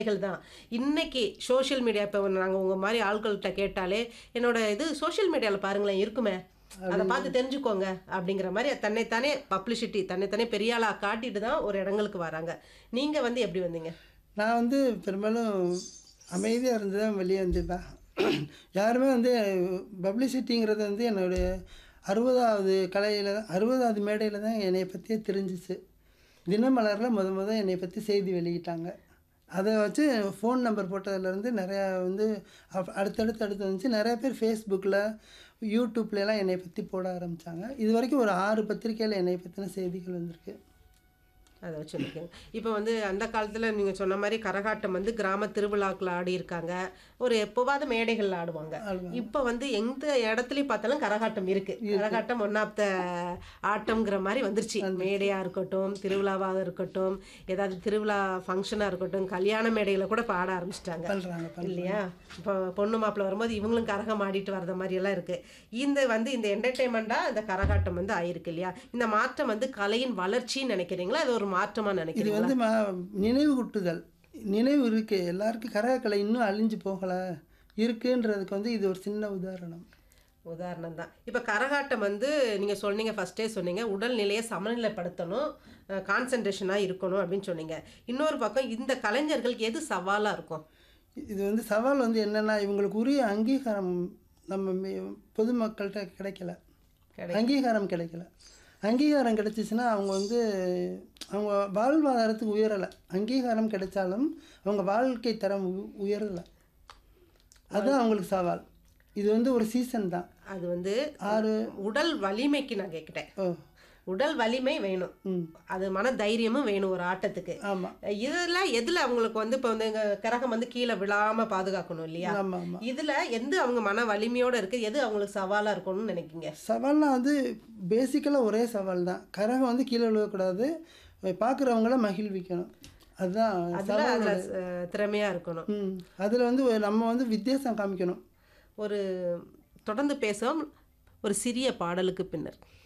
கள் தான். இன்னைக்கு சோஷியல் மீடியா இப்ப நாங்க உங்க மாரி ஆட்கள்ட்ட கேட்டாலே, என்னோட இது சோஷியல் மீடியால பாருங்களேன் இருக்குமே. அத பார்த்து தெரிஞ்சுக்கோங்க அப்படிங்கிற மாரி தன்னைத்தானே பப்ளிசிட்டி தன்னைத்தானே பெரிய ஆளா காட்டிட்டு தான் ஒரு இடங்களுக்கு வராங்க. நீங்க வந்து எப்படி வந்தீங்க? நான் வந்து பெரும்பாலும் அமைதியா இருந்து தான் வெளிய வந்தேன்ப்பா. யாருமே வந்து பப்ளிசிட்டிங்கிறது வந்து என்னுடைய 60வது கலையில 60வது மேடையில தான் என்னைய பத்தியே தெரிஞ்சுச்சு. தினமலர்ல மொத மொத என்னைய பத்தி செய்தி வெளியிட்டாங்க. அத வச்சு ஃபோன் நம்பர் போட்டதுலேருந்து நெறையா வந்து அப் அடுத்தடுத்து அடுத்து வந்துச்சு. நெறைய பேர் Facebookல, YouTubeலலாம் என்னைய பத்தி போட ஆரம்பிச்சாங்க. இதுவரைக்கும் ஒரு 6 பத்திரிக்கையில என்னைய பத்தின செய்திகள் வந்திருக்கு. அத வச்சு சொல்லிக்கங்க. இப்ப வந்து அந்த காலத்துல நீங்க சொன்ன மாரி கரகாட்டம் வந்து கிராம திருவிழாக்கள்ல ஆடியிருக்காங்க. ஒரு எப்பவாவது மேடைகள்ல ஆடுவாங்க. ஆடுவாங்க. இப்ப வந்து எந்த இடத்துலயும் பார்த்தாலும் கரகாட்டம் இருக்கு. கரகாட்டம் ஒன் ஆஃப் த ஆட்டம்ங்கிற மாரி வந்துருச்சு. மேடையா இருக்கட்டும், திருவிழாவாக இருக்கட்டும், ஏதாவது திருவிழா ஃபங்ஷனா இருக்கட்டும், கல்யாண மேடையில கூட இப்ப ஆட ஆரம்பிச்சுட்டாங்க. பண்றாங்க, பண்றாங்க. இல்லையா? இப்போ பொண்ணு மாப்பிள்ளை வரும்போது இவங்களும் கரகம் ஆடிட்டு வர்ற மாரி எல்லாம் இருக்கு. இந்த வந்து இந்த என்டர்டெயின்மெண்ட்டா இந்த கரகாட்டம் வந்து ஆயிருக்கு இல்லையா? இந்த மாற்றம் வந்து கலையின் வளர்ச்சின்னு நினைக்கிறீங்களா? அது ஒரு மாற்றமா இது நினைக்கிறீங்களா? வந்து ம நினைவூட்டுதல். நினைவு இருக்கு. எல்லாருக்கும் கரகக்கலை இன்னும் அழிஞ்சு போகல. இருக்குன்றதுக்கு வந்து இது ஒரு சின்ன உதாரணம். உதாரணம் தான். இப்ப கரகாட்டம் வந்து நீங்க சொன்னீங்க ஃபர்ஸ்ட்டே சொன்னீங்க. உடல்நிலையை சமநிலைப்படுத்தணும். அ கான்சன்ட்ரேஷனா இருக்கணும் அப்படின்னு சொன்னீங்க. இன்னொரு பக்கம் இந்த கலைஞர்களுக்கு எது சவாலா இருக்கும்? இது வந்து சவால் வந்து என்னன்னா, இவங்களுக்கு உரிய அங்கீகாரம் நம்ம மெ பொதுமக்கள்ட்ட கிடைக்கல. கிடை அங்கீகாரம் கிடைக்கல. அங்கீகாரம் கிடைச்சிச்சுன்னா, அவங்க வந்து அவங்க வாழ்வாதாரத்துக்கு உயரல. அங்கீகாரம் கிடைச்சாலும் அவங்க வாழ்க்கை தரம் உ உயரல. அதுதான் அவங்களுக்கு சவால். இது வந்து ஒரு சீசன் தான். அது வந்து ஆறு உடல் வலிமைக்கு நான் கேட்கிறேன். ஓ! உடல் வலிமை வேணும். ம். அது மன தைரியமும் வேணும் ஒரு ஆட்டத்துக்கு. ஆமா. இதுல எதுல அவங்களுக்கு வந்து இப்போ வந்து இங்க கரகம் வந்து கீழ விழாம பாதுகாக்கணும் இல்லையா? ஆமா, ஆமா. இதுல எந்த அவங்க மன வலிமையோட இருக்கு? எது அவங்களுக்கு சவாலா இருக்கும்னு நினைக்கிறீங்க? சவால்னா வந்து பேசிக்கலா ஒரே சவால் தான். கரகம் வந்து கீழ விழக்கூடாது. பார்க்குறவங்கள மகிழ்விக்கணும். அதுதான் அதுல அதுல சவாலோட அ திறமையா இருக்கணும். ம். அதுல வந்து ஒரு- நம்ம வந்து வித்தியாசம் காமிக்கணும். ஒரு தொடர்ந்து பேசுவோம் ஒரு சிறிய பாடலுக்கு பின்னர்.